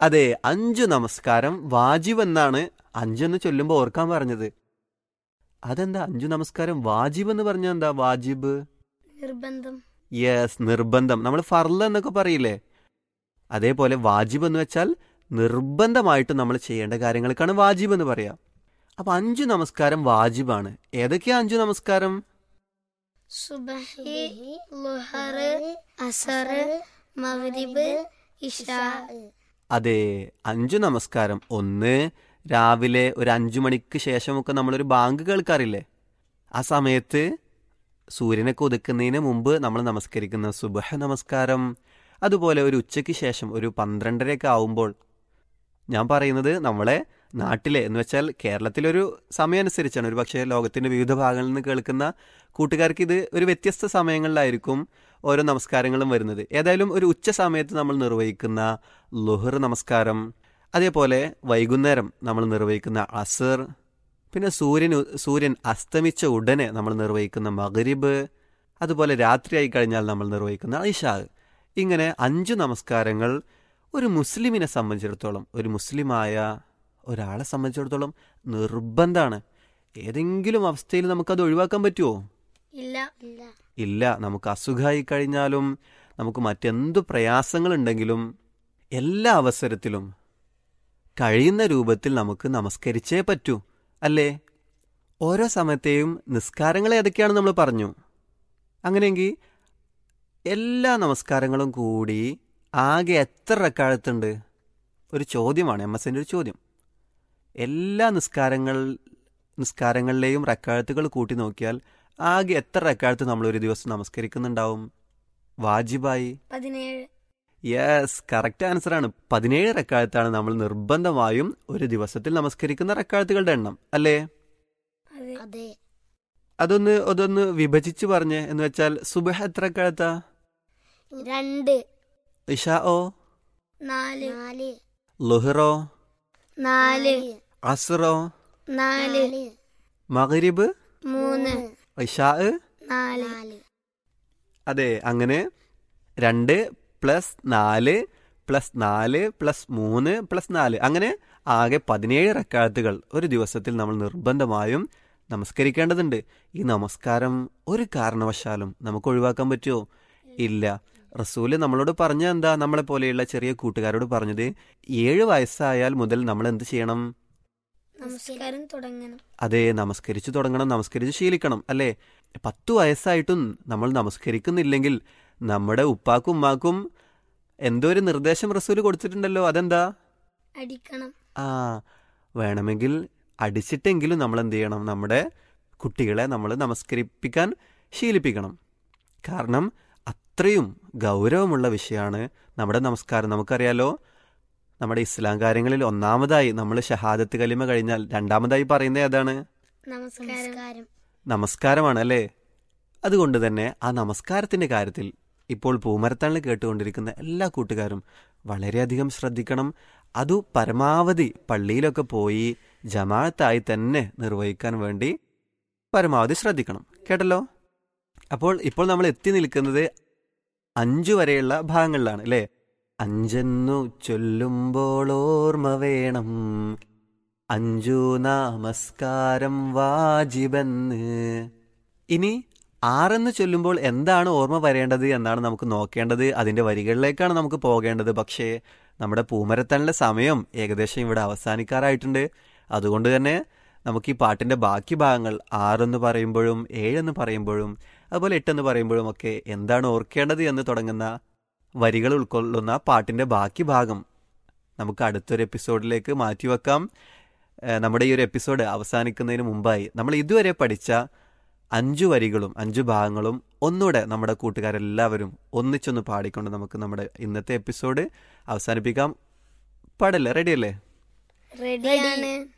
അതെ അഞ്ചു നമസ്കാരം വാജിബ് എന്നാണ് അഞ്ചെന്ന് ചൊല്ലുമ്പോൾ ഓർക്കാൻ പറഞ്ഞത് അതെന്താ അഞ്ചു നമസ്കാരം വാജിബ് എന്ന് പറഞ്ഞാൽ എന്താ വാജിബ് നിർബന്ധം യെസ് നിർബന്ധം നമ്മൾ ഫർള് എന്നൊക്കെ പറയില്ലേ അതേപോലെ വാജിബ് എന്ന് വെച്ചാൽ നിർബന്ധമായിട്ട് നമ്മൾ ചെയ്യേണ്ട കാര്യങ്ങൾക്കാണ് വാജിബ് എന്ന് പറയാ അപ്പൊ അഞ്ചു നമസ്കാരം വാജിബാണ് ഏതൊക്കെയാ അഞ്ചു നമസ്കാരം സുബഹി ലുഹർ അസർ മഗ്രിബ് ഇഷാ അതെ അഞ്ചു നമസ്കാരം ഒന്ന് രാവിലെ ഒരു അഞ്ചു മണിക്ക് ശേഷമൊക്കെ നമ്മളൊരു ബാങ്ക് കേൾക്കാറില്ലേ ആ സമയത്ത് സൂര്യനൊക്കെ ഉദിക്കുന്നതിന് മുമ്പ് നമ്മൾ നമസ്കരിക്കുന്ന സുബഹ നമസ്കാരം അതുപോലെ ഒരു ഉച്ചയ്ക്ക് ശേഷം ഒരു പന്ത്രണ്ടരയൊക്കെ ആവുമ്പോൾ ഞാൻ പറയുന്നത് നമ്മളെ നാട്ടിലെ എന്ന് വെച്ചാൽ കേരളത്തിലൊരു സമയം അനുസരിച്ചാണ് ഒരു പക്ഷേ ലോകത്തിന്റെ വിവിധ ഭാഗങ്ങളിൽ നിന്ന് കേൾക്കുന്ന കൂട്ടുകാർക്ക് ഇത് ഒരു വ്യത്യസ്ത സമയങ്ങളിലായിരിക്കും ഓരോ നമസ്കാരങ്ങളും വരുന്നത് ഏതായാലും ഒരു ഉച്ച സമയത്ത് നമ്മൾ നിർവഹിക്കുന്ന ലുഹർ നമസ്കാരം അതേപോലെ വൈകുന്നേരം നമ്മൾ നിർവഹിക്കുന്ന അസർ പിന്നെ സൂര്യൻ ഉ- സൂര്യൻ അസ്തമിച്ച ഉടനെ നമ്മൾ നിർവഹിക്കുന്ന മഗ്രിബ് അതുപോലെ രാത്രിയായി കഴിഞ്ഞാൽ നമ്മൾ നിർവഹിക്കുന്ന ഇഷാ ഇങ്ങനെ അഞ്ചു നമസ്കാരങ്ങൾ ഒരു മുസ്ലിമിനെ സംബന്ധിച്ചിടത്തോളം ഒരു മുസ്ലിമായ ഒരാളെ സംബന്ധിച്ചിടത്തോളം നിർബന്ധമാണ് ഏതെങ്കിലും അവസ്ഥയിൽ നമുക്കത് ഒഴിവാക്കാൻ പറ്റുമോ ഇല്ല ഇല്ല ഇല്ല നമുക്ക് അസുഖമായി കഴിഞ്ഞാലും നമുക്ക് മറ്റെന്തു പ്രയാസങ്ങളുണ്ടെങ്കിലും എല്ലാ അവസരത്തിലും കഴിയുന്ന രൂപത്തിൽ നമുക്ക് നമസ്കരിച്ചേ പറ്റൂ അല്ലേ ഓരോ സമയത്തെയും നിസ്കാരങ്ങൾ ഏതൊക്കെയാണ് നമ്മൾ പറഞ്ഞു അങ്ങനെയെങ്കിൽ എല്ലാ നമസ്കാരങ്ങളും കൂടി ആകെ എത്ര റക്കാഴത്തുണ്ട് ഒരു ചോദ്യമാണ് എം എസിൻ്റെ ഒരു ചോദ്യം എല്ലാ നിസ്കാരങ്ങൾ നിസ്കാരങ്ങളിലെയും റക്കാഴത്തുകൾ കൂട്ടി നോക്കിയാൽ ആകെ എത്ര റക്കാഴത്ത് നമ്മൾ ഒരു ദിവസം നമസ്കരിക്കുന്നുണ്ടാവും വാജിബായി പതിനേഴ് യെസ് കറക്റ്റ് ആൻസർ ആണ് പതിനേഴ് റക്കാഴത്താണ് നമ്മൾ നിർബന്ധമായും ഒരു ദിവസത്തിൽ നമസ്കരിക്കുന്ന റക്കാഴത്തുകളുടെ എണ്ണം അല്ലേ അതെ അതെ അതൊന്ന് അതൊന്ന് വിഭജിച്ച് പറഞ്ഞ് എന്ന് വെച്ചാൽ സുബഹ എത്ര റക്കാഴത്താ രണ്ട് ഇഷാ ഓ നാല് നാല് ലുഹറോ നാല് അസുറോ നാല് മഗ്രിബ് മൂന്ന് ഇഷാ നാല് നാല് അതെ അങ്ങനെ രണ്ട് പ്ലസ് നാല് പ്ലസ് നാല് പ്ലസ് മൂന്ന് പ്ലസ് നാല് അങ്ങനെ ആകെ പതിനേഴ് റക്കാത്തുകൾ ഒരു ദിവസത്തിൽ നമ്മൾ നിർബന്ധമായും നമസ്കരിക്കേണ്ടതുണ്ട് ഈ നമസ്കാരം ഒരു കാരണവശാലും നമുക്ക് ഒഴിവാക്കാൻ പറ്റുമോ ഇല്ല റസൂല് നമ്മളോട് പറഞ്ഞ എന്താ നമ്മളെ പോലെയുള്ള ചെറിയ കൂട്ടുകാരോട് പറഞ്ഞത് ഏഴ് വയസ്സായാൽ മുതൽ നമ്മൾ എന്ത് ചെയ്യണം നമസ്കാരം തുടങ്ങണം അതെ നമസ്കരിച്ചു തുടങ്ങണം നമസ്കരിച്ച് ശീലിക്കണം അല്ലേ പത്തു വയസ്സായിട്ടും നമ്മൾ നമസ്കരിക്കുന്നില്ലെങ്കിൽ നമ്മുടെ ഉപ്പാക്കും ഉമ്മാക്കും എന്തോ ഒരു നിർദ്ദേശം റസൂല് കൊടുത്തിട്ടുണ്ടല്ലോ അതെന്താ അടിക്കണം ആ വേണമെങ്കിൽ അടിച്ചിട്ടെങ്കിലും നമ്മൾ എന്ത് ചെയ്യണം നമ്മുടെ കുട്ടികളെ നമ്മൾ നമസ്കരിപ്പിക്കാൻ ശീലിപ്പിക്കണം കാരണം അത്രയും ഗൗരവമുള്ള വിഷയമാണ് നമ്മുടെ നമസ്കാരം നമുക്കറിയാലോ നമ്മുടെ ഇസ്ലാം കാര്യങ്ങളിൽ ഒന്നാമതായി നമ്മൾ ഷഹാദത്ത് കലിമ കഴിഞ്ഞാൽ രണ്ടാമതായി പറയുന്നത് ഏതാണ് നമസ്കാരം നമസ്കാരം നമസ്കാരമാണ് അല്ലേ അതുകൊണ്ട് തന്നെ ആ നമസ്കാരത്തിന്റെ കാര്യത്തിൽ ഇപ്പോൾ പൂമരത്താണിൽ കേട്ടുകൊണ്ടിരിക്കുന്ന എല്ലാ കൂട്ടുകാരും വളരെയധികം ശ്രദ്ധിക്കണം അതു പരമാവധി പള്ളിയിലൊക്കെ പോയി ജമാഅത്തായി തന്നെ നിർവഹിക്കാൻ വേണ്ടി പരമാവധി ശ്രദ്ധിക്കണം കേട്ടല്ലോ അപ്പോൾ ഇപ്പോൾ നമ്മൾ എത്തി നിൽക്കുന്നത് അഞ്ചു വരെയുള്ള ഭാഗങ്ങളിലാണ് അല്ലേ അഞ്ചെന്നു ചൊല്ലുമ്പോൾ ഓർമ്മ വേണം അഞ്ചു നമസ്കാരം വാജിബെന്ന് ഇനി ആറെന്ന് ചൊല്ലുമ്പോൾ എന്താണ് ഓർമ്മ വരേണ്ടത് എന്നാണ് നമുക്ക് നോക്കേണ്ടത് അതിന്റെ വരികളിലേക്കാണ് നമുക്ക് പോകേണ്ടത് പക്ഷേ നമ്മുടെ പൂമരത്തണിലെ സമയം ഏകദേശം ഇവിടെ അവസാനിക്കാറായിട്ടുണ്ട് അതുകൊണ്ട് തന്നെ നമുക്ക് ഈ പാട്ടിന്റെ ബാക്കി ഭാഗങ്ങൾ ആറെന്ന് പറയുമ്പോഴും ഏഴെന്ന് പറയുമ്പോഴും അതുപോലെ എട്ടെന്ന് പറയുമ്പോഴും ഒക്കെ എന്താണ് ഓർക്കേണ്ടത് എന്ന് തുടങ്ങുന്ന വരികൾ ഉൾക്കൊള്ളുന്ന പാട്ടിന്റെ ബാക്കി ഭാഗം നമുക്ക് അടുത്തൊരു എപ്പിസോഡിലേക്ക് മാറ്റിവെക്കാം ഏഹ് നമ്മുടെ ഈ ഒരു എപ്പിസോഡ് അവസാനിക്കുന്നതിന് മുമ്പായി നമ്മൾ ഇതുവരെ പഠിച്ച അഞ്ചു വരികളും അഞ്ചു ഭാഗങ്ങളും ഒന്നുകൂടെ നമ്മുടെ കൂട്ടുകാരെല്ലാവരും ഒന്നിച്ചൊന്ന് പാടിക്കൊണ്ട് നമുക്ക് നമ്മുടെ ഇന്നത്തെ എപ്പിസോഡ് അവസാനിപ്പിക്കാം പാടല്ലേ റെഡിയല്ലേ റെഡിയാണ്